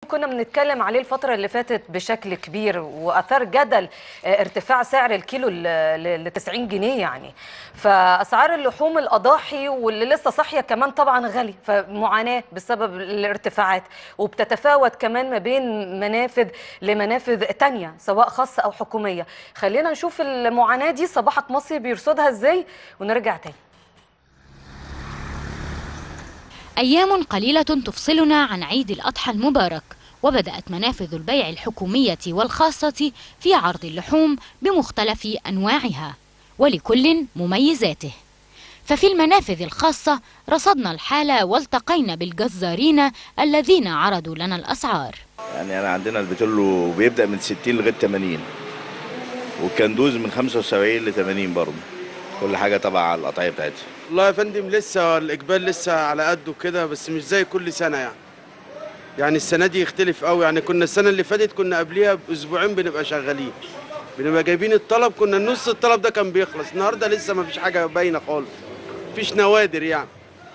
كنا بنتكلم عليه الفترة اللي فاتت بشكل كبير وأثار جدل آه، ارتفاع سعر الكيلو ل 90 جنيه يعني فأسعار اللحوم الأضاحي واللي لسه صاحية كمان طبعا غالي فمعاناة بسبب الارتفاعات وبتتفاوت كمان ما بين منافذ لمنافذ تانية سواء خاصة أو حكومية خلينا نشوف المعاناة دي صباحك مصري بيرصدها ازاي ونرجع تاني أيام قليلة تفصلنا عن عيد الأضحى المبارك وبدأت منافذ البيع الحكومية والخاصة في عرض اللحوم بمختلف أنواعها ولكل مميزاته ففي المنافذ الخاصة رصدنا الحالة والتقينا بالجزارين الذين عرضوا لنا الأسعار يعني انا عندنا البتلو بيبدا من 60 لغايه 80 والكندوز من 75 ل 80 برضه كل حاجه تبع على القطعيه بتاعتها والله يا فندم لسه الاقبال لسه على قده كده بس مش زي كل سنه يعني يعني السنه دي يختلف قوي يعني كنا السنه اللي فاتت كنا قبليها باسبوعين بنبقى شغالين بنبقى جايبين الطلب كنا نص الطلب ده كان بيخلص النهارده لسه ما فيش حاجه باينه خالص مفيش نوادر يعني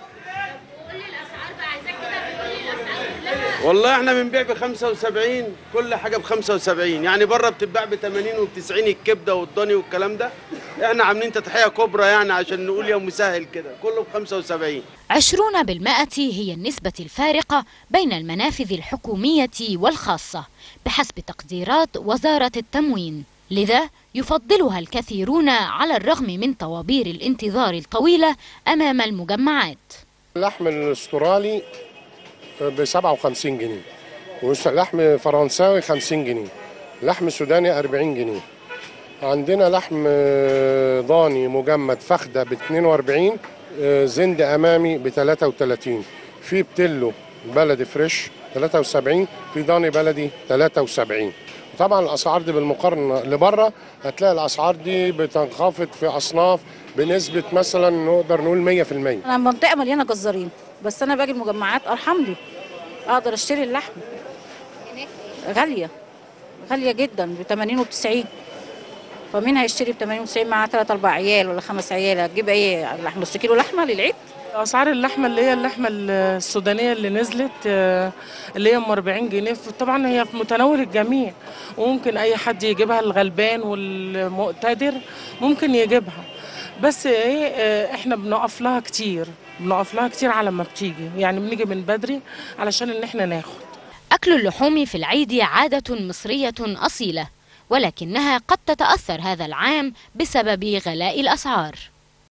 والله احنا بنبيع ب 75 كل حاجه ب 75 يعني بره بتتباع ب 80 وب 90 الكبده والضاني والكلام ده احنا عاملين تضحيه كبرى يعني عشان نقول يا مسهل كده كله ب 75 عشرون بالمائة هي النسبة الفارقة بين المنافذ الحكومية والخاصة بحسب تقديرات وزارة التموين لذا يفضلها الكثيرون على الرغم من طوابير الانتظار الطويلة أمام المجمعات اللحم الاسترالي ب 57 جنيه ولحم فرنساوي 50 جنيه لحم سوداني 40 جنيه عندنا لحم ضاني مجمد فخده ب 42 زند امامي ب 33 في بتلو بلدي فريش 73 في ضاني بلدي 73 طبعا الاسعار دي بالمقارنه لبره هتلاقي الاسعار دي بتنخفض في اصناف بنسبه مثلا نقدر نقول 100% انا منطقه مليانه جزارين بس انا باجي المجمعات ارحم لي اقدر اشتري اللحم غاليه غاليه جدا ب 80 و 90 فمين هيشتري ب 80 و 90 معاه 3 4 عيال ولا 5 عيال هتجيب ايه لحم نص كيلو لحمه للعيد اسعار اللحمه اللي هي اللحمه السودانيه اللي نزلت اللي هي ام 40 جنيه طبعا هي في متناول الجميع وممكن اي حد يجيبها الغلبان والمقتدر ممكن يجيبها بس ايه احنا بنقف لها كتير بنقف لها كتير على ما بتيجي يعني بنيجي من بدري علشان ان احنا ناخد أكل اللحوم في العيد عادة مصرية أصيلة ولكنها قد تتأثر هذا العام بسبب غلاء الأسعار